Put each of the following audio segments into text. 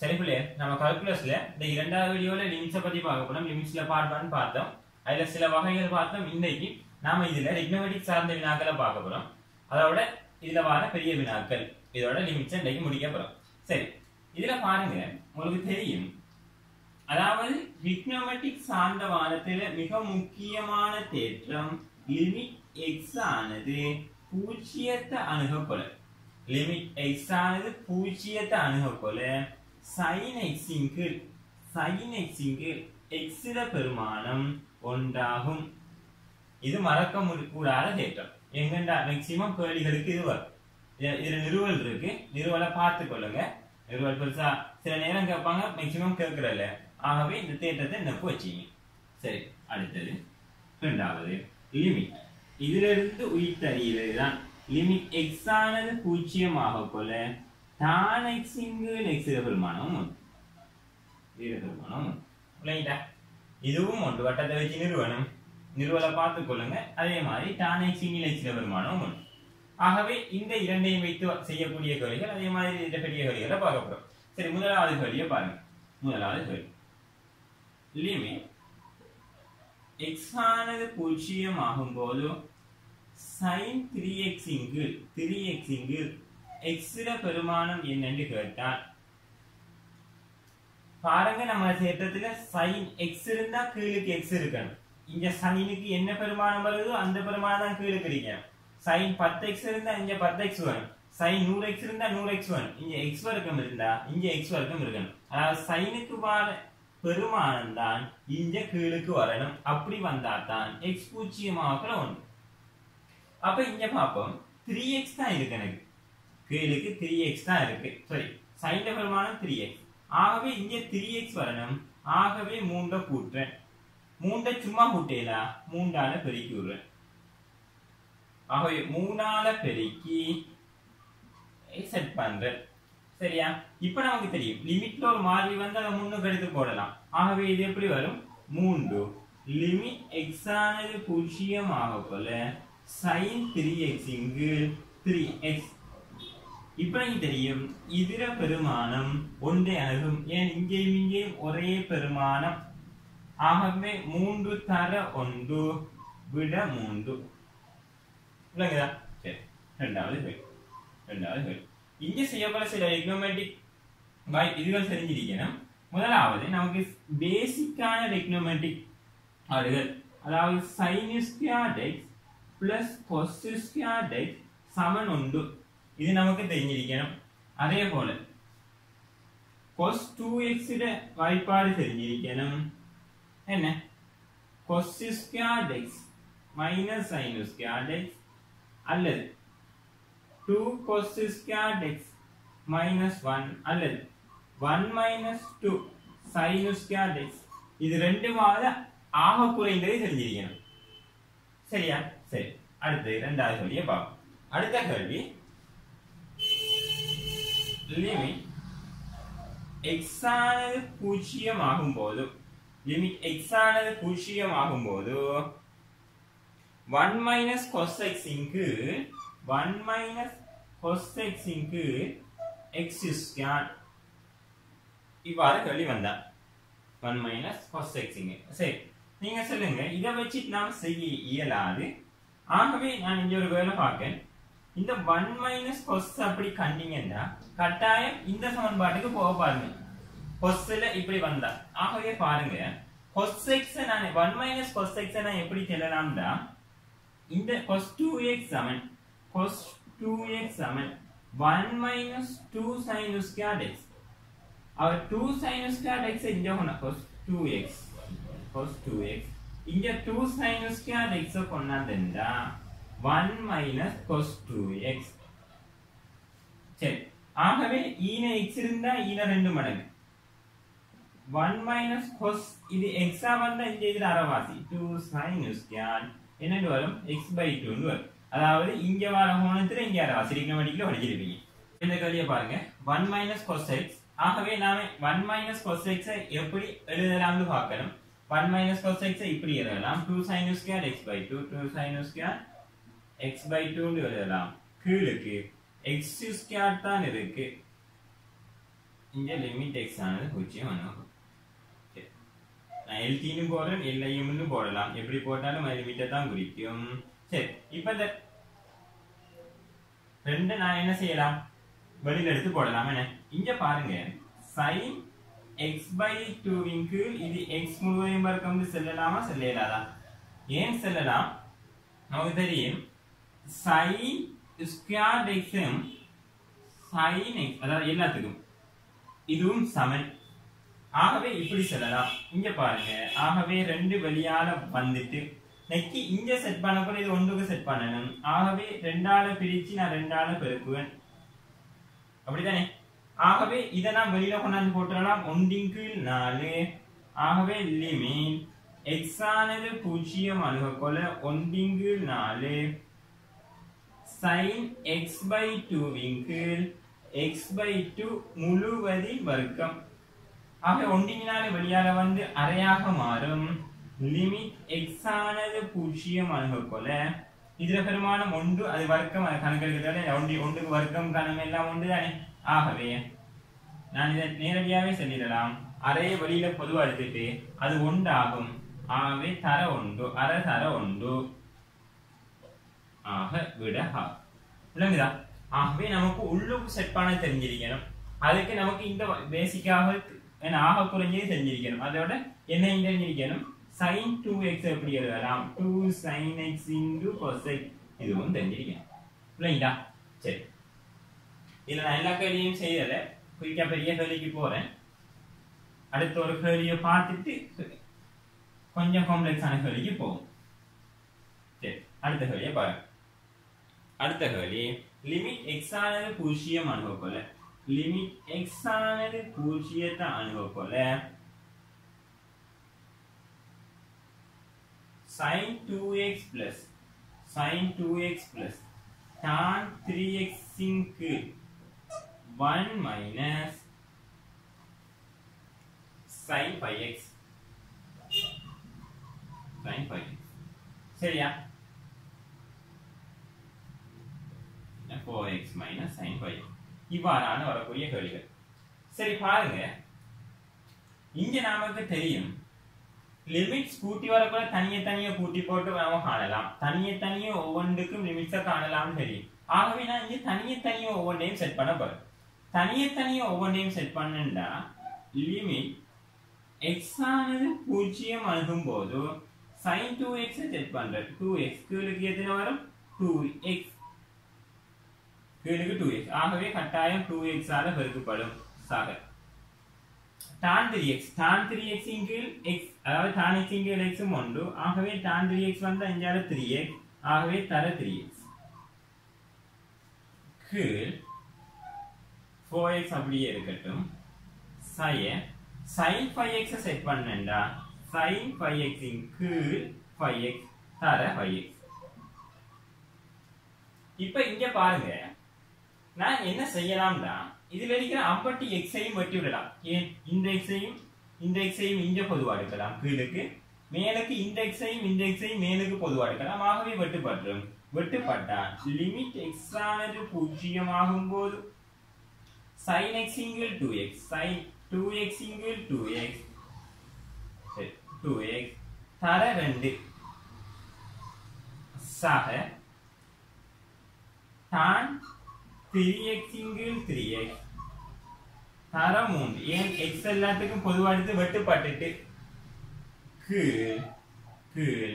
சரி பிள்ளைய நம்ம கால்குலஸ்ல இந்த இரண்டாவது வீடியோல லிமிட்ஸை பத்தி பார்க்க போறோம் லிமிட்ஸ்ல பார்ட் ஒன் பார்த்தோம் அதுல சில வகைகள் பார்த்தோம் இன்னைக்கு நாம இதுல ரிக்னமெட்டிக் சார்ந்த வினாக்களை பார்க்க போறோம் அதோட இதுல வர பெரிய வினாக்கள் இதோட லிமிட்ஸை இன்னைக்கு முடிக்க போறோம் சரி இதுல பாருங்க உங்களுக்கு தெரியும் அதாவது ரிக்னமெட்டிக் சார்ந்த வாரத்துல மிக முக்கியமான தேற்றம் லிமிட் எக்ஸ் ஆனது பூஜ்ஜியத்தை அணுகப்பொல லிமிட் எக்ஸ் ஆனது பூஜ்ஜியத்தை அணுகப்பொல சைன் எக்ஸின் கீழ் சைன் எக்ஸின் கீழ் எக்ஸில பெருமானம் ஒன்றாகும் இது மறக்க முடி- கூடாத தேற்றம் எங்கண்டா மேக்சிமம் கேள்விகளுக்கு இது வரும் இது- இதுல நிறுவல் இருக்கு நிறுவலை பார்த்து கொள்ளுங்க நிறுவல் பெருசா சில நேரம் கேட்பாங்க மேக்சிமம் கேட்கறல ஆகவே இந்த தேற்றத்தை நெப்பு வச்சீங்க சரி அடுத்தது ரெண்டாவது லிமிட் இதுல இருந்து உயிர்த்தறிகிறது தான் லிமிட் எக்ஸ் ஆனது பூஜ்ஜியமாக போல தான் எக்ஸ் இங்கு எக்ஸ் பெருமானம் உண்டு. இது பெருமானம் உண்டு. விளங்கிட்டா இதுவும் ஒன்று வட்டத்தை வச்சு நிறுவனம் நிறுவலை பார்த்துக் கொள்ளுங்க அதே மாதிரி டானை சிங்கிள் எக்ஸில பெருமானம் உண்டு ஆகவே இந்த இரண்டையும் வைத்து செய்யக்கூடிய கேள்விகள் அதே மாதிரி இந்த பெரிய கேள்விகளை பார்க்க போறோம் சரி முதலாவது கேள்வியை பாருங்க முதலாவது கேள்வி லிமிட் எக்ஸ் ஆனது பூஜ்ஜியம் ஆகும்போது சைன் த்ரீ எக்ஸ் இங்கு த்ரீ எக்ஸ் இங்கு எக்ஸில பெருமானம் என்னன்னு கேட்டால் பாருங்க நம்ம தேட்டத்துல சைன் எக்ஸ் இருந்தா கீழுக்கு எக்ஸ் இருக்கணும் இங்க சைனுக்கு என்ன பெருமானம் வருதோ அந்த பெருமானம் தான் கீழுக்கு இருக்கணும் சைன் பத்து எக்ஸ் இருந்தா இங்க பத்து எக்ஸ் வரும் சைன் நூறு எக்ஸ் இருந்தா நூறு எக்ஸ் வரும் இங்க எக்ஸ் வர்க்கம் இருந்தா இங்க எக்ஸ் வர்க்கம் இருக்கணும் அதாவது சைனுக்கு வர பெருமானம் தான் இங்க கீழுக்கு வரணும் அப்படி வந்தா தான் எக்ஸ் பூஜ்ஜியமாக ஒன்று அப்ப இங்க பார்ப்போம் த்ரீ எக்ஸ் தான் இருக்கு எனக்கு கீழுக்கு த்ரீ எக்ஸ் தான் இருக்கு சரி சைன் பெருமானம் த்ரீ எக்ஸ் ஆகவே இங்க த்ரீ எக்ஸ் வரணும் ஆகவே மூண்டை கூட்டுறேன் மூண்டை சும்மா கூட்டேலா மூண்டால பெருக்கி விடுறேன் ஆகவே மூணால பெருக்கி செட் பண்றேன் சரியா இப்ப நமக்கு தெரியும் லிமிட்ல ஒரு மாறி வந்து அதை முன்னுக்கு எடுத்து போடலாம் ஆகவே இது எப்படி வரும் மூன்று லிமிட் எக்ஸ் ஆனது பூஜ்ஜியம் ஆக போல சைன் த்ரீ எக்ஸ் இங்கு த்ரீ எக்ஸ் இப்ப எனக்கு தெரியும் இதர பெருமானம் ஒன்றே அணுகும் ஏன் இங்கேயும் இங்கேயும் ஒரே பெருமானம் ஆகவே மூன்று தர ஒன்று விட மூன்று விளங்குதா சரி ரெண்டாவது கேள்வி ரெண்டாவது கேள்வி இங்க செய்யப்பட சில எக்னோமேட்டிக் இதுகள் தெரிஞ்சிருக்கணும் முதலாவது நமக்கு பேசிக்கான எக்னோமேட்டிக் ஆடுகள் அதாவது sine square x plus cos square x சமன் உண்டு இது நமக்கு தெரிஞ்சிருக்கணும் அதே போல கொஸ் டூ எக்ஸிட வாய்ப்பாடு தெரிஞ்சிருக்கணும் என்ன cos square x minus sine square x அல்லது two cos square x minus one அல்லது one minus two sine square x இது ரெண்டுமாவது ஆக குறைந்ததை தெரிஞ்சிருக்கணும் சரியா சரி அடுத்து இரண்டாவது கேள்வியை பார்ப்போம் அடுத்த கேள்வி லிமிட் எக்ஸ் ஆனது பூஜ்ஜியம் ஆகும்போது லிமிட் எக்ஸ் ஆனது பூஜ்ஜியம் ஆகும்போது ஒன் மைனஸ் கொஸ் எக்ஸ் இங்கு ஒன் மைனஸ் கொஸ் எக்ஸ் இங்கு எக்ஸ் ஸ்கேன் இவ்வாறு கேள்வி வந்தா ஒன் மைனஸ் கொஸ் எக்ஸ் இங்கு சரி நீங்க சொல்லுங்க இதை வச்சு நாம் செய்ய இயலாது ஆகவே நான் இங்க ஒரு வேலை பார்க்கேன் இந்த ஒன் மைனஸ் கொஸ் அப்படி கண்டிங்கன்னா கட்டாயம் இந்த சமன்பாட்டுக்கு போக பாருங்க கொஸ்ல இப்படி வந்தா ஆகவே பாருங்க கொஸ் எக்ஸ் நான் ஒன் மைனஸ் கொஸ் எக்ஸ் நான் எப்படி சொல்லலாம்டா இந்த கொஸ் டூ எக்ஸ் சமன் கொஸ் டூ எக்ஸ் சமன் one minus two sine square x அவர் டூ சைனஸ் ஸ்கேட் எக்ஸ் இங்க கொண்ட cos two x cos two x இங்க டூ சைனஸ் ஸ்கேட் எக்ஸ் கொண்டாந்துண்டா one minus cos two x சரி ஆகவே ஈன எக்ஸ் இருந்தா ஈன ரெண்டு மடங்கு ஒன் மைனஸ் கொஸ் இது எக்ஸா வந்தா இங்க இதுல அரைவாசி டூ சைனஸ் ஸ்கேட் என்னன்னு வரும் எக்ஸ் பை டூன்னு வரும் அதாவது இங்க வர கோணத்துல இங்க அரைவாசி ரிக்னமெட்டிக்ல படிச்சிருப்பீங்க இந்த கேள்வியை பாருங்க ஒன் மைனஸ் கொஸ் எக்ஸ் ஆகவே நாம ஒன் மைனஸ் கொஸ் எக்ஸை எப்படி எழுதலாம்னு பார்க்கணும் ஒன் மைனஸ் கொஸ் எக்ஸை இப்படி எழுதலாம் two sine square x by two two sine square x by டூன்னு எழுதலாம் கீழுக்கு எக்ஸ் ஸ்கேர் தான் இருக்கு இங்க லிமிட் எக்ஸ் ஆனது பூஜ்ஜியம் ஆகும் சரி. நான் எல்டின்னு போடுறேன் எல்ஐஎம்னு போடலாம் எப்படி போட்டாலும் அது லிமிட்டை தான் குறிக்கும் சரி இப்போ இந்த ரெண்டு நான் என்ன செய்யலாம் வெளியில எடுத்து போடலாம் என்ன இங்க பாருங்க sin x பை டூவிங்கு இது x முழுவதையும் வர்க்கம் செல்லலாமா செல்லலாதா ஏன் செல்லலாம் நமக்கு தெரியும் sin ஸ்கொயர் எக்ஸும் sin x அதாவது எல்லாத்துக்கும் இதுவும் சமன் ஆகவே இப்படி சொல்லலாம் இங்க பாருங்க ஆகவே ரெண்டு வெளியால வந்துட்டு நெக்கி இங்க செட் பண்ண கூட இது ஒன்றுக்கு செட் பண்ணணும் ஆகவே ரெண்டால பிரிச்சு நான் ரெண்டால பெருக்குவேன் அப்படிதானே ஆகவே இதை நான் வெளியில கொண்டாந்து போட்டுடலாம் ஒன்றின் கீழ் நாலு ஆகவே லிமிட் எக்ஸ் ஆனது பூஜ்ஜியம் அணுகக்கொள்ள ஒன்றின் கீழ் நாலு சைன் எக்ஸ் பை டூவின் கீழ் எக்ஸ் பை டூ முழுவதின் வர்க்கம் ஆக ஒன்றினால வெளியால வந்து அரையாக மாறும் லிமிட் எக்ஸ் ஆனது பூஜ்ஜியம் அணுகக்கொள்ள இதுல பெருமானம் ஒன்று அது வர்க்கம் அது கணக்கெடுக்கிறதால ஒன்றி ஒன்றுக்கு வர்க்கம் கணம் எல்லாம் ஒன்று தானே ஆகவே நான் இதை நேரடியாவே சொல்லிடலாம் அறைய வெளியில பொதுவா எடுத்துட்டு அது ஒன்று ஆகும் ஆகவே தர ஒன்று அரை தர ஒன்று ஆக விட ஹா விளங்குதா ஆகவே நமக்கு உள்ளுக்கு செட் பண்ண தெரிஞ்சிருக்கணும் அதுக்கு நமக்கு இந்த பேசிக்காக என்ன ஆக குறைஞ்சது தெரிஞ்சிருக்கணும் அதோட என்ன தெரிஞ்சிருக்கணும் sin 2x எப்படி எழுதலாம் 2 sin x into cosec இதுவும் தெரிஞ்சிருக்கணும் இல்லைங்களா சரி இதுல நான் எல்லா கேள்வியும் செய்யல குயிக்கா பெரிய கேள்விக்கு போறேன் அடுத்த ஒரு கேள்வியை பார்த்துட்டு கொஞ்சம் காம்ப்ளெக்ஸான கேள்விக்கு போகும் சரி அடுத்த கேள்வியை பாருங்க அடுத்த கேள்வி லிமிட் எக்ஸ் ஆனது பூஜ்ஜியம் அணுகக்கொள்ள லிமிட் எக்ஸ் ஆனது பூஜ்ஜியத்தை அணுகக்கொள்ள sin 2x plus sin 2x plus tan 3x இன் கீழ் 1 minus sin 5x sin 5x சரியா 4x minus sin 5x இவ்வாறான வரக்கூடிய கேள்விகள் சரி பாருங்க இங்க நமக்கு தெரியும் லிமிட்ஸ் கூட்டி வரக்குள்ள தனியே தனியே கூட்டி போட்டு நாம காணலாம் தனியே தனியே ஒவ்வொன்றுக்கும் லிமிட்ஸை காணலாம்னு தெரியும் ஆகவே நான் இங்க தனியே தனியே ஒவ்வொன்றையும் செட் பண்ண போறேன் தனியே தனியே ஒவ்வொன்றையும் செட் பண்ணுண்டா லிமிட் எக்ஸ் ஆனது பூஜ்ஜியம் அணுகும் போது சைன் டூ எக்ஸ் செட் பண்றேன் டூ எக்ஸ் கீழுக்கு எத்தனை வரும் டூ எக்ஸ் கீழுக்கு டூ எக்ஸ் ஆகவே கட்டாயம் டூ எக்ஸ் ஆல பெருக்கப்படும் சாக tan 3x tan 3x இன் கீழ் x அதாவது tan x இன் கீழ் x உம் உண்டு ஆகவே tan 3x வந்து அஞ்சால 3x ஆகவே தர 3x கீழ் 4x அப்படியே இருக்கட்டும் சய sin 5x செட் பண்ணேன்டா sin 5x இன் கீழ் 5x தர 5x இப்ப இங்க பாருங்க நான் என்ன செய்யலாம்டா இதுல இருக்கிற அம்பட்டி எக்ஸையும் வெட்டி விடலாம் ஏன் இந்த எக்ஸையும் இந்த எக்ஸையும் இங்க பொதுவா எடுக்கலாம் கீழுக்கு மேலுக்கு இந்த எக்ஸையும் இந்த எக்ஸையும் மேலுக்கு பொதுவா எடுக்கலாம் ஆகவே வெட்டுப்பட்டுரும் வெட்டுப்பட்டா லிமிட் எக்ஸ் ஆனது பூஜ்ஜியமாகும் போது sin x இங்கில் 2x sin 2x இங்கில் 2x சரி 2x தர ரெண்டு சக tan 3x இங்கில் 3x தர மூன்று ஏன் x எல்லாத்துக்கும் பொதுவா எடுத்து வெட்டுப்பட்டுட்டு கீழ் கீழ்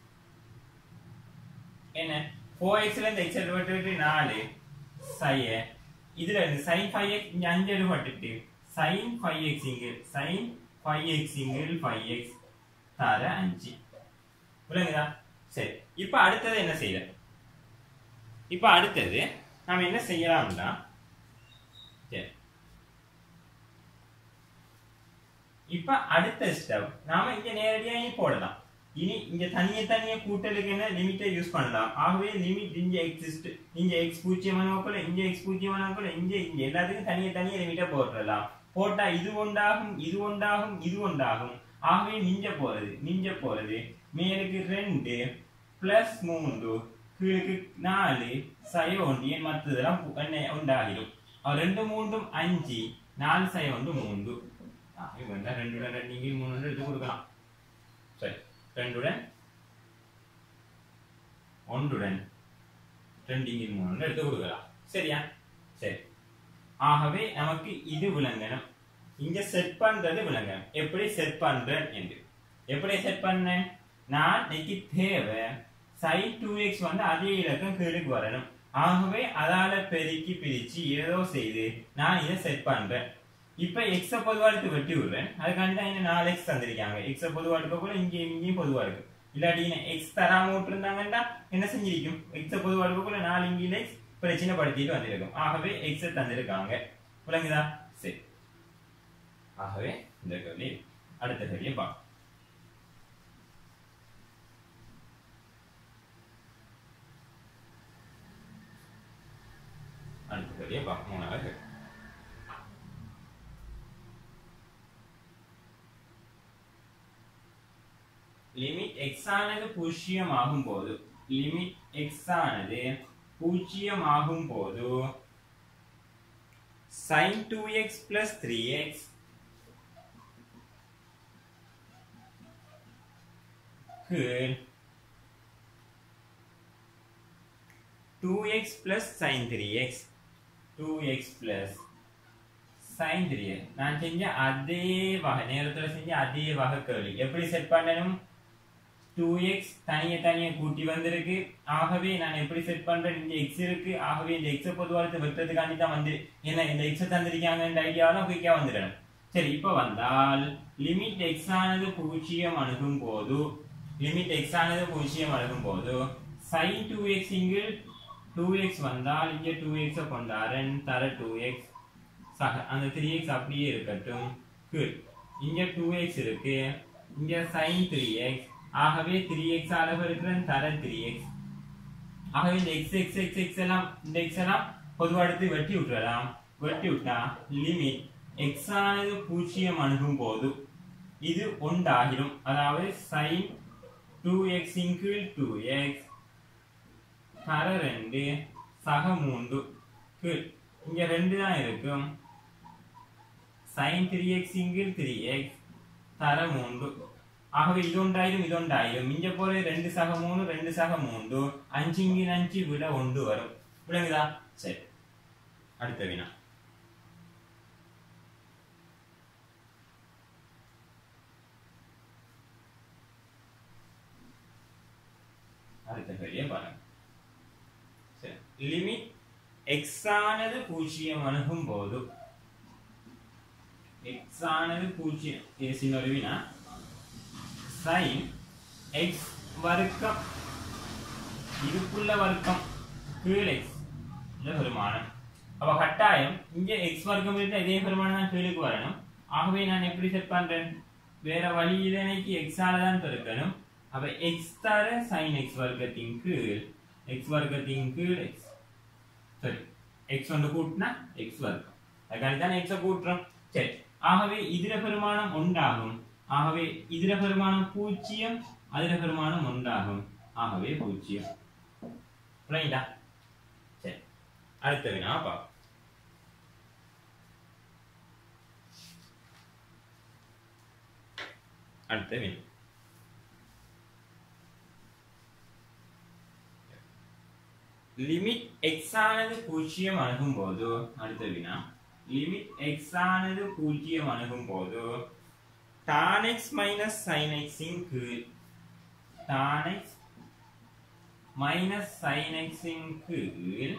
என்ன 4x ல இருந்து x எடுபட்டு நாலு சைய இதுல இருந்து sin 5x இங்க அஞ்சு எடுபட்டுட்டு sin 5x இங்கில் sin 5x இங்கில் 5x தர அஞ்சு விளங்குதா சரி இப்ப அடுத்தது என்ன செய்யற இப்ப அடுத்தது நாம என்ன செய்யலாம்னா சரி இப்ப அடுத்த ஸ்டெப் நாம இங்க நேரடியா இனி போடலாம் இனி இங்க தனியே தனியே கூட்டலுக்கு என்ன லிமிட்டை யூஸ் பண்ணலாம் ஆகவே லிமிட் இங்க எக்ஸிஸ்ட் இங்க எக்ஸ் பூஜ்ஜியமான போல இங்க எக்ஸ் பூஜ்ஜியமான போல இங்க இங்க எல்லாத்துக்கும் தனியே தனியே லிமிட்டை போட்டுடலாம் போட்டா இது ஒன்றாகும் இது ஒன்றாகும் இது ஒன்றாகும் ஆகவே மிஞ்ச போறது மிஞ்ச போறது மேலுக்கு ரெண்டு பிளஸ் மூன்று கீழுக்கு நாலு சய ஒன்றியன் மற்றதெல்லாம் என்ன உண்டாகிடும் அவ ரெண்டு மூன்றும் அஞ்சு நாலு சை வந்து மூன்று வேண்டா ரெண்டுடன் ரெண்டு இங்கே மூணு எடுத்து கொடுக்கலாம் சரி ரெண்டுடன் ஒன்றுடன் ரெண்டு இங்கே மூணு எடுத்து கொடுக்கலாம் சரியா சரி ஆகவே நமக்கு இது விளங்கணும் இங்க செட் பண்றது விளங்கணும் எப்படி செட் பண்றேன் என்று எப்படி செட் பண்ணேன் நான் இன்னைக்கு தேவை sin 2x வந்து அதே இலக்கம் கீழுக்கு வரணும் ஆகவே அதால பெருக்கி பிரிச்சு ஏதோ செய்து நான் இதை செட் பண்றேன் இப்ப x பொதுவா எடுத்து வெட்டி விடுறேன் அதுக்காண்டி தான் என்ன நாலு எக்ஸ் தந்திருக்காங்க x பொதுவா எடுக்க கூட இங்கேயும் இங்கேயும் பொதுவா இருக்கு இல்லாட்டி எக்ஸ் தராம விட்டுருந்தாங்கன்னா என்ன செஞ்சிருக்கும் x பொதுவா எடுக்க கூட நாலு இங்கே எக்ஸ் பிரச்சனை படுத்திட்டு வந்திருக்கும் ஆகவே எக்ஸ் தந்திருக்காங்க விளங்குதா சரி ஆகவே இந்த கேள்வி அடுத்த கேள்வியை பார்ப்போம் அடுத்த கேள்வியை பார்ப்போம் மூணாவது கேள்வி லிமிட் எக்ஸ் ஆனது பூஜ்ஜியம் ஆகும் போது லிமிட் எக்ஸ் ஆனது பூஜ்ஜியம் ஆகும் போது sin 2x plus 3x could 2x plus sin 3x 2x plus sin 3x நான் செஞ்ச அதே வகை நேரத்துல செஞ்ச அதே வகை கேள்வி எப்படி செட் பண்ணணும் 2x தனியே தனியே கூட்டி வந்திருக்கு ஆகவே நான் எப்படி செட் பண்றேன் இந்த x இருக்கு ஆகவே இந்த x பொதுவாக வெட்டுறதுக்காண்டி தான் வந்து என்ன இந்த x தந்திருக்காங்கன்ற ஐடியாவில குயிக்கா வந்துடணும் சரி இப்ப வந்தால் லிமிட் x ஆனது பூஜ்ஜியம் அணுகும் போது லிமிட் x ஆனது பூஜ்ஜியம் அணுகும் போது sin 2x இங்கு 2x வந்தால் இங்க 2x கொண்டாரன் தர 2x சக அந்த 3x அப்படியே இருக்கட்டும் good இங்க 2x இருக்கு இங்க sin 3x ஆகவே 3x அளவு இருக்கிற தர 3x ஆகவே இந்த x x x x எல்லாம் இந்த x எல்லாம் பொதுவா எடுத்து வெட்டி விட்டுறலாம் வெட்டி விட்டா லிமிட் x ஆனது பூஜ்ஜியம் அணுகும் போது இது ஒன்றாகிடும் அதாவது sin 2x இன் கீழ் 2x தர ரெண்டு சக மூன்று கீழ் இங்க ரெண்டு தான் இருக்கும் sin 3x இன் கீழ் 3x தர மூன்று ஆகவே இது ஒன்றாயிரம் இது ஒன்றாயிரம் இங்க போற ரெண்டு சக மூணு ரெண்டு சக மூன்று அஞ்சு இங்கு அஞ்சு விட ஒன்று வரும் விளங்குதா சரி அடுத்த வினா அடுத்த கேள்வியை பாருங்க சரி லிமிட் எக்ஸ் ஆனது பூஜ்ஜியம் அணுகும் போது எக்ஸ் ஆனது பூஜ்ஜியம் இது சின்ன ஒரு வினா sin x வர்க்கம் இதுக்குள்ள வர்க்கம் கீழ் x இந்த பெருமானம் அப்ப கட்டாயம் இங்க x வர்க்கம் இருந்தா இதே பெருமானம் தான் கீழுக்கு வரணும் ஆகவே நான் எப்படி செட் பண்றேன் வேற வழியில எனக்கு x ஆல தான் பெருக்கணும் அப்ப x தர sin x வர்க்கத்தின் கீழ் x வர்க்கத்தின் கீழ் x சரி x ஒன்று கூட்டினா x வர்க்கம் அதுக்காண்டி தான் x கூட்டுறோம் சரி ஆகவே இதர பெருமானம் உண்டாகும் ஆகவே இதர பெருமானம் பூஜ்ஜியம் அதிர பெருமானம் ஒன்றாகும் ஆகவே பூஜ்ஜியம் ரைட்டா சரி அடுத்த வினா பார்ப்போம் அடுத்த வினா லிமிட் எக்ஸ் ஆனது பூஜ்ஜியம் அணுகும் போது அடுத்த வினா லிமிட் எக்ஸ் ஆனது பூஜ்ஜியம் அணுகும் போது tan x minus sin x இன் கீழ் tan x minus sin x இன் கீழ்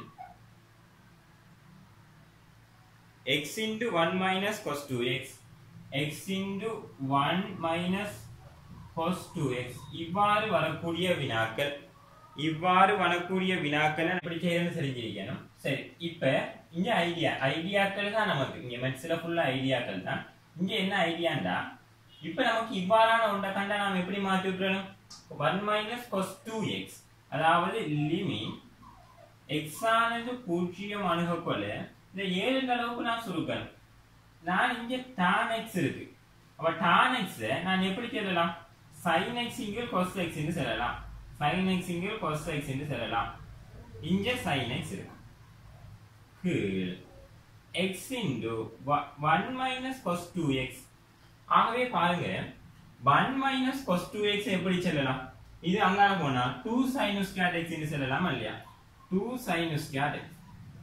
x into 1 minus cos 2x x into 1 minus cos 2x இவ்வாறு வரக்கூடிய வினாக்கள் இவ்வாறு வரக்கூடிய வினாக்களை எப்படி செய்யணும்னு தெரிஞ்சிருக்கணும் சரி இப்ப இங்க ஐடியா ஐடியாக்கள் தான் நமக்கு இங்க மெட்ஸ்ல ஃபுல்லா ஐடியாக்கள் தான் இங்க என்ன ஐடியாண்டா இப்ப நமக்கு இவ்வாறான ஒன்றை கண்டா நாம் எப்படி மாத்தி விட்டுறணும் one minus cos two x அதாவது லிமிட் எக்ஸ் ஆனது பூஜ்ஜியம் அணுகக்கொள்ள இந்த ஏழு அளவுக்கு நான் சுருக்கணும் நான் இங்க டான் எக்ஸ் இருக்கு அப்ப டான் எக்ஸ் நான் எப்படி சொல்லலாம் சைன் எக்ஸ் இங்கு கொஸ் எக்ஸ் என்று சொல்லலாம் சைன் எக்ஸ் இங்கு கொஸ் எக்ஸ் என்று சொல்லலாம் இங்க சைன் எக்ஸ் இருக்கு கீழ் x into one minus cos two x ஆகவே பாருங்க one minus cos two x எப்படி சொல்லலாம் இது அங்கால போனா டூ சைனஸ் கேட் எக்ஸ் சொல்லலாமா இல்லையா டூ சைனஸ் கேட் எக்ஸ்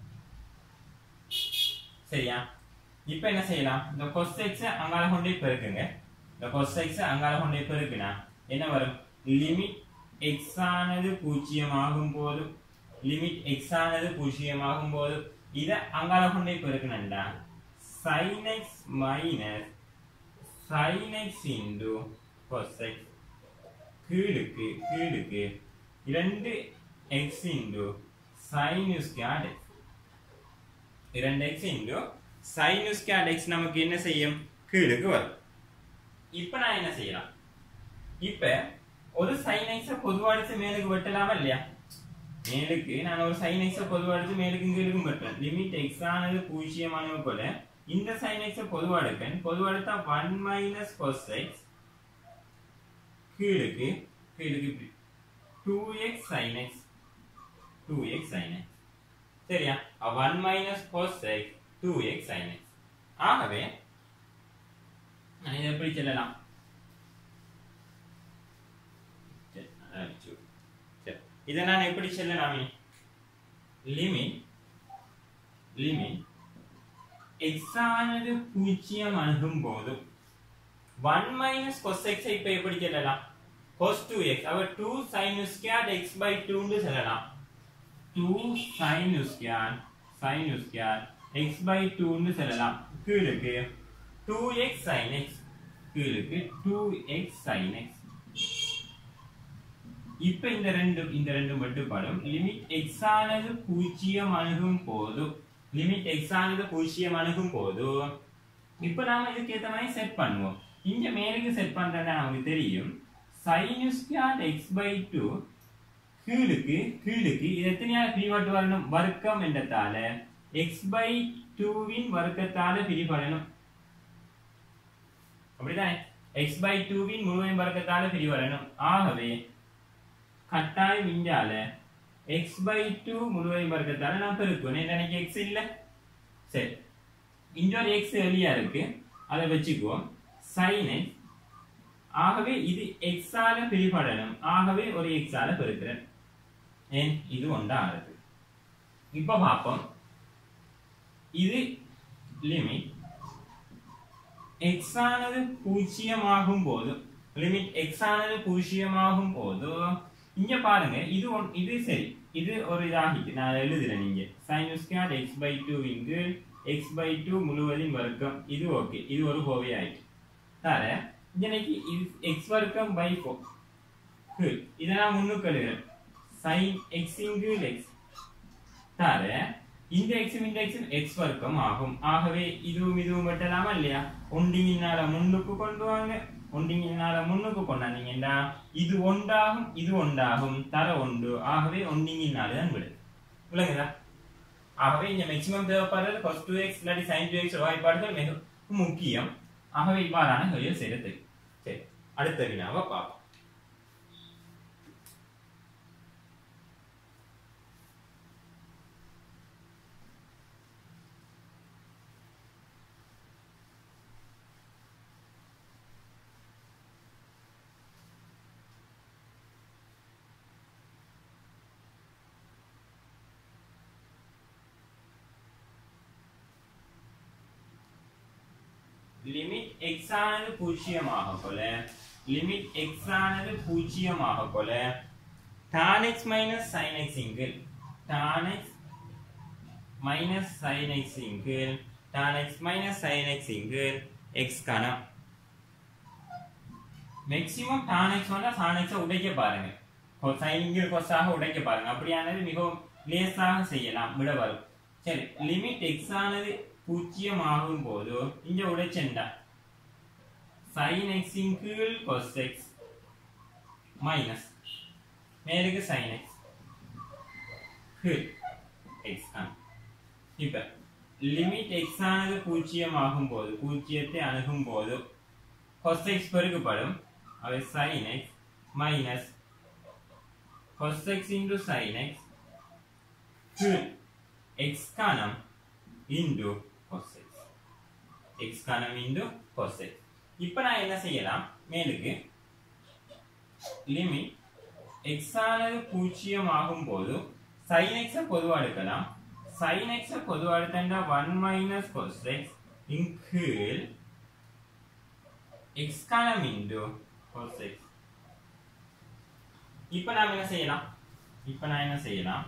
சரியா இப்போ என்ன செய்யலாம் இந்த கொஸ் எக்ஸ் அங்கால கொண்டே பெருக்குங்க இந்த கொஸ் எக்ஸ் அங்கால கொண்டே பெருக்குனா என்ன வரும் லிமிட் எக்ஸ் ஆனது பூஜ்ஜியமாகும் போது லிமிட் எக்ஸ் ஆனது பூஜ்ஜியமாகும் போது இதை அங்கால கொண்டே பெருக்கணும்டா sin x minus sin x into cos x கீழுக்கு கீழுக்கு இரண்டு x into sin square x இரண்டு x into sin square x நமக்கு என்ன செய்யும் கீழுக்கு வரும் இப்போ நான் என்ன செய்யலாம் இப்போ ஒரு sin x பொதுவா அடிச்சு மேலுக்கு வெட்டலாமா இல்லையா மேலுக்கு நான் ஒரு sin x பொதுவா அடிச்சு மேலுக்கு கீழுக்கும் வெட்டுறேன் லிமிட் x ஆனது பூஜ்ஜியமானது போல இந்த sin x பொதுவா எடுக்கேன் பொதுவா எடுத்தா 1 மைனஸ் cos x கீழுக்கு கீழுக்கு இப்படி 2x sin x 2x sin x சரியா 1 minus cos x 2x sin x ஆகவே நான் இதை எப்படி சொல்லலாம் சரி, அடிச்சு விடு. சரி, இதை நான் எப்படி சொல்லலாமே லிமிட் லிமிட் எக்ஸ் ஆனது பூஜ்ஜியம் அணுகும் போது ஒன் மைனஸ் கொஸ் எக்ஸ் இப்ப எப்படி சொல்லலாம் கொஸ் டூ எக்ஸ் அவ two sine square x by டூன்னு சொல்லலாம் two sine square sine square x by டூன்னு சொல்லலாம் கீழுக்கு டூ எக்ஸ் சைன் எக்ஸ் கீழுக்கு டூ எக்ஸ் சைன் எக்ஸ் இப்ப இந்த ரெண்டு இந்த ரெண்டு மட்டுப்படும் லிமிட் எக்ஸ் ஆனது பூஜ்ஜியம் அணுகும் போது லிமிட் எக்ஸ் ஆனது பூஜ்ஜியம் அணுகும் போது இப்ப நாம இதுக்கு ஏத்த மாதிரி செட் பண்ணுவோம் இங்க மேலுக்கு செட் பண்றதா நமக்கு தெரியும் sin square X by two கீழுக்கு கீழுக்கு இது எத்தனையால பிரிவட்டு வரணும் வர்க்கம் என்றதால எக்ஸ் பை டூவின் வர்க்கத்தால பிரிபடணும் அப்படிதானே எக்ஸ் பை டூவின் முழுவதும் வர்க்கத்தால பிரிவரணும் ஆகவே கட்டாயம் இங்கால எக்ஸ் பை டூ முழுவதும் வர்க்கத்தால நான் பெருக்குவேன் என்ன எனக்கு எக்ஸ் இல்ல சரி இங்க ஒரு எக்ஸ் வெளியா இருக்கு அதை வச்சுக்குவோம் sin x ஆகவே இது எக்ஸ் ஆல பிரிபடணும் ஆகவே ஒரு எக்ஸ் ஆல பெருக்கிறேன் ஏன் இது ஒன்றா ஆகுது இப்ப பார்ப்போம் இது லிமிட் எக்ஸ் ஆனது பூஜ்ஜியமாகும் போது லிமிட் எக்ஸ் ஆனது பூஜ்ஜியமாகும் போது இங்க பாருங்க இது ஒன் இது சரி இது ஒரு இதாகிட்டு நான் அதை எழுதுறேன் நீங்க sin square X by two இங்கு எக்ஸ் பை டூ முழுவதின் வர்க்கம் இது ஓகே இது ஒரு கோவை ஆயிட்டு தர இன்னைக்கு இது எக்ஸ் வர்க்கம் பை ஃபோர் கீழ் இதை நான் முன்னுக்கு எழுதுறேன் sin எக்ஸ் இங்கு எக்ஸ் தர இந்த எக்ஸும் இந்த எக்ஸும் எக்ஸ் வர்க்கம் ஆகும் ஆகவே இதுவும் இதுவும் வெட்டலாமா இல்லையா ஒண்டிங்கினால முன்னுக்கு கொண்டு வாங்க ஒண்டிங்கினால முன்னுக்கு கொண்டாந்தீங்கன்னா இது ஒன்றாகும் இது ஒன்றாகும் தர ஒன்று ஆகவே ஒண்டிங்கினால தான் விடு விளங்குதா ஆகவே இங்க மேக்சிமம் தேவைப்படுறது cos 2x இல்லாட்டி sin 2x வாய்ப்பாடுகள் மிக முக்கியம் ஆகவே இவ்வாறான வழியில் செய்யறது சரி அடுத்த வினாவை பார்ப்போம் லிமிட் x ஆனது பூஜ்ஜியமாக போல லிமிட் x ஆனது பூஜ்ஜியமாக போல tan x minus sin x இங்கு tan x minus sin x இங்கு tan x minus sin x இங்கு x கணம் மேக்ஸிமம் tan x வந்தா sin x உடைக்க பாருங்க sin இங்கு கொசாக உடைக்க பாருங்க அப்படியானது மிகவும் லேசாக செய்யலாம் விட வரும் சரி லிமிட் x ஆனது பூஜ்ஜியம் ஆகும் போது இங்க உடைச்செண்டா sin x இன் கீழ் cos x மைனஸ் மேலுக்கு sin x கீழ் x ஆ இப்ப லிமிட் x ஆனது பூஜ்ஜியம் ஆகும் போது பூஜ்ஜியத்தை அணுகும் போது cos x பெருக்கப்படும் அவை sin x minus cos x into sin x கீழ் x கணம் இன்டு எக்ஸ் கனம் இன்டு cos x இப்போ நான் என்ன செய்யலாம் மேலுக்கு லிமிட் எக்ஸ் ஆனது பூஜ்ஜியம் ஆகும் போது sin x பொதுவா எடுக்கலாம் sin x பொதுவா எடுத்தா ஒன் மைனஸ் cos x இன் கீழ் எக்ஸ் கனம் இன்டு cos x இப்போ நாம் என்ன செய்யலாம் இப்போ நான் என்ன செய்யலாம்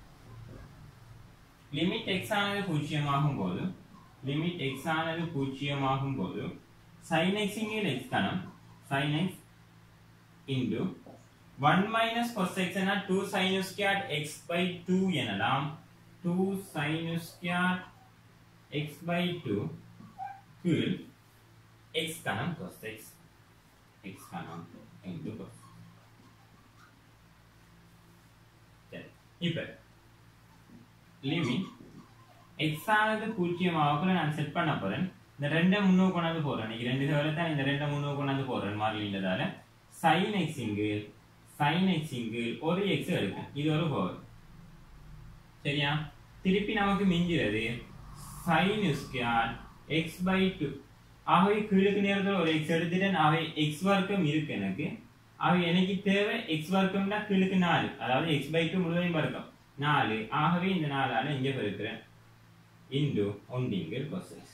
லிமிட் எக்ஸ் ஆனது பூஜ்ஜியமாகும் போது லிமிட் எக்ஸ் ஆனது பூஜ்ஜியமாகும் போது sin x இங்கே x கணம் sin x into one minus cos x என two sin square x by two எனலாம் two sin square x by two கீழ் x கணம் cos x x கணம் இன்டு cos சரி இப்போ லிமிட் எக்ஸ் ஆனது பூஜ்ஜியம் ஆகக்குள்ள நான் செட் பண்ண போறேன் இந்த ரெண்டை முன்னோக்கு கொண்டாந்து போறேன் இன்னைக்கு ரெண்டு தவிர தான் இந்த ரெண்டை முன்னோக்கு கொண்டாந்து போறேன் மாறிலி இல்லதால சைன் எக்ஸ் இங்கு சைன் எக்ஸ் இங்கு ஒரு எக்ஸ் எடுக்கும் இது ஒரு பவர் சரியா திருப்பி நமக்கு மிஞ்சிறது sine square X by two ஆகவே கீழுக்கு நேரத்தில் ஒரு எக்ஸ் எடுத்துட்டேன் அவை எக்ஸ் வர்க்கம் இருக்கு எனக்கு அவை எனக்கு தேவை எக்ஸ் வர்க்கம்னா கீழுக்கு நாலு அதாவது எக்ஸ் பை டூ முழுவதையும் வர்க்கம் நாலு ஆகவே இந்த நாலால இங்க பெருக்கிறேன் இன்டு ஒன்றிங்கில் கொசைஸ்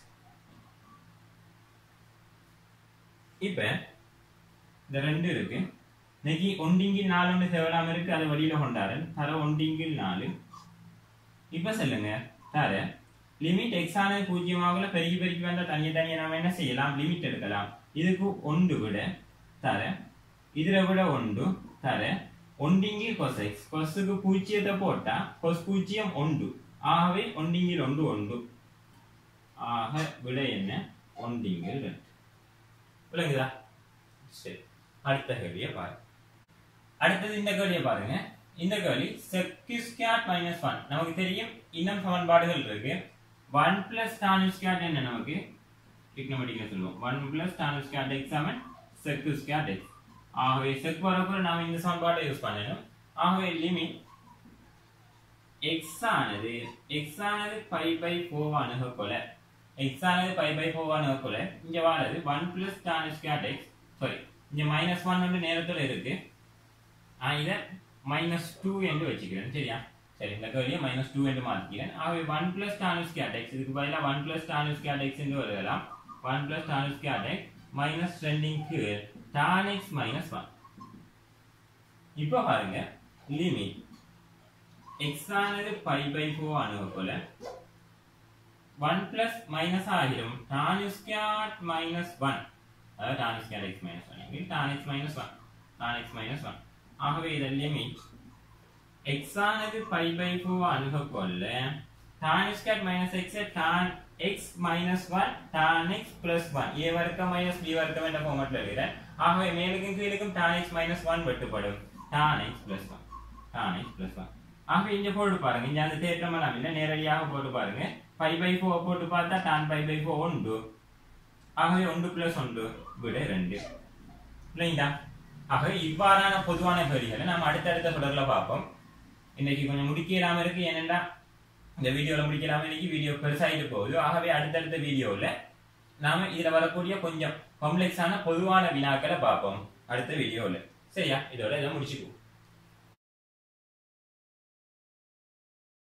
இப்ப இந்த ரெண்டு இருக்கு இன்னைக்கு ஒன்றிங்கில் நாலு ஒன்று தேவையில்லாம இருக்கு அதை வழியில கொண்டாரன் தர ஒன்றிங்கில் நாலு இப்ப சொல்லுங்க தர லிமிட் எக்ஸ் ஆனது பூஜ்ஜியமாகல பெருகி பெருகி வந்தா தனியே தனியே நாம என்ன செய்யலாம் லிமிட் எடுக்கலாம் இதுக்கு ஒன்று விட தர இதுல விட ஒன்று தர ஒன்றிங்கில் கொசைக்ஸ் கொசுக்கு பூஜ்ஜியத்தை போட்டா கொஸ் பூஜ்ஜியம் ஒன்று ஆகவே ஒன்றிங்கில் ஒன்று ஒன்று ஆக விட என்ன ஒன்றிங்கில் ரெண்டு விளங்குதா சரி அடுத்த கேள்வியை பாருங்க அடுத்தது இந்த கேள்வியை பாருங்க இந்த கேள்வி செக்கு ஸ்கேட் மைனஸ் ஒன் நமக்கு தெரியும் இன்னும் சமன்பாடுகள் இருக்கு ஒன் பிளஸ் டானு ஸ்கேட் என்ன நமக்கு டிக்னமெட்டிக்ல சொல்லுவோம் one plus tan square x செவன் செக்கு ஸ்கேட் எக்ஸ் ஆகவே செக் வரப்போ நாம இந்த சமன்பாட்டை யூஸ் பண்ணணும் ஆகவே லிமிட் எக்ஸ் ஆனது எக்ஸ் ஆனது பை பை ஃபோர் அணுக கொல எக்ஸ் ஆனது பை பை ஃபோர் அணுக கொல இங்க வாரது one plus tan square x sorry இங்க மைனஸ் ஒன் வந்து நேரத்தில் இருக்கு நான் இதை மைனஸ் டூ என்று வச்சுக்கிறேன் சரியா சரி இந்த கேள்வியை மைனஸ் டூ என்று மாற்றிக்கிறேன் ஆகவே one plus tan square x இதுக்கு பதிலாக one plus tan square x என்று வருகலாம் one plus tan square x minus ரெண்டிங்க்கு டான் எக்ஸ் மைனஸ் ஒன் இப்போ பாருங்க லிமிட் எக்ஸ் ஆனது பை பை ஃபோர் அணுக போல ஒன் பிளஸ் மைனஸ் ஆகிடும் டான் ஸ்கேட் மைனஸ் ஒன் அதாவது tan square x minus one tan x minus one tan x minus one ஆகவே இதன் லிமிட் எக்ஸ் ஆனது பை பை ஃபோர் அணுக கொள்ள tan square minus x tan x minus one tan x plus one A வர்க்கம் minus B வர்க்கம் என்ற ஃபார்மட்ல எழுதுறேன் ஆகவே மேலுக்கும் கீழுக்கும் டான் எக்ஸ் மைனஸ் ஒன் வெட்டுப்படும் tan x plus one tan x plus one ஆக இங்க போட்டு பாருங்க இங்க அந்த தேற்றம் எல்லாம் இல்ல நேரடியாக போட்டு பாருங்க பை பை ஃபோர் போட்டு பார்த்தா டான் பை பை ஃபோர் ஒன்று ஆகவே ஒன்று பிளஸ் ஒன்று விட ரெண்டு இல்லைங்களா ஆக இவ்வாறான பொதுவான கேள்விகளை நம்ம அடுத்தடுத்த தொடர்ல பார்ப்போம் இன்னைக்கு கொஞ்சம் முடிக்கலாம இருக்கு ஏனென்றா இந்த வீடியோல முடிக்கலாம இன்னைக்கு வீடியோ பெருசாயிட்டு போகுது ஆகவே அடுத்தடுத்த வீடியோல நாம இதுல வரக்கூடிய கொஞ்சம் காம்ப்ளெக்ஸான பொதுவான வினாக்களை பார்ப்போம் அடுத்த வீடியோல சரியா இதோட இதை முடிச்சுக்குவோம்